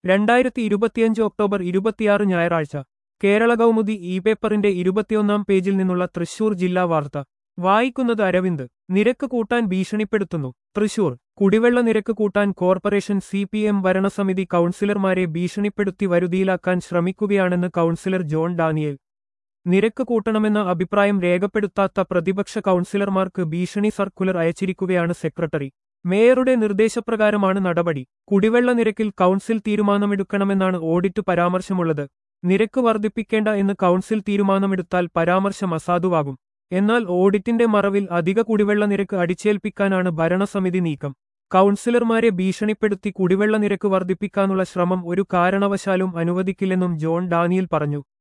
രണ്ടായിരത്തി ഇരുപത്തിയഞ്ച് ഒക്ടോബർ ഇരുപത്തിയാറ് ഞായറാഴ്ച കേരള കൗമുദി ഇ പേപ്പറിന്റെ ഇരുപത്തിയൊന്നാം പേജിൽ നിന്നുള്ള തൃശൂർ ജില്ലാ വാർത്ത വായിക്കുന്നത് അരവിന്ദ് നിരക്ക് കൂട്ടാൻ ഭീഷണിപ്പെടുത്തുന്നു തൃശൂർ കുടിവെള്ള നിരക്ക് കൂട്ടാൻ കോർപ്പറേഷൻ സി പി എം ഭരണസമിതി കൗൺസിലർമാരെ ഭീഷണിപ്പെടുത്തി വരുതിയിലാക്കാൻ ശ്രമിക്കുകയാണെന്ന് കൗൺസിലർ ജോൺ ഡാനിയേൽ നിരക്ക് കൂട്ടണമെന്ന അഭിപ്രായം രേഖപ്പെടുത്താത്ത പ്രതിപക്ഷ കൗൺസിലർമാർക്ക് ഭീഷണി സർക്കുലർ അയച്ചിരിക്കുകയാണ് സെക്രട്ടറി മേയറുടെ നിർദ്ദേശപ്രകാരമാണ് നടപടി കുടിവെള്ള നിരക്കിൽ കൗൺസിൽ തീരുമാനമെടുക്കണമെന്നാണ് ഓഡിറ്റ് പരാമർശമുള്ളത് നിരക്ക് വർദ്ധിപ്പിക്കേണ്ട എന്ന് കൗൺസിൽ തീരുമാനമെടുത്താൽ പരാമർശം അസാധുവാകും എന്നാൽ ഓഡിറ്റിന്റെ മറവിൽ അധിക കുടിവെള്ള നിരക്ക് അടിച്ചേൽപ്പിക്കാനാണ് ഭരണസമിതി നീക്കം കൗൺസിലർമാരെ ഭീഷണിപ്പെടുത്തി കുടിവെള്ള നിരക്ക് വർദ്ധിപ്പിക്കാനുള്ള ശ്രമം ഒരു കാരണവശാലും അനുവദിക്കില്ലെന്നും ജോൺ ഡാനിയൽ പറഞ്ഞു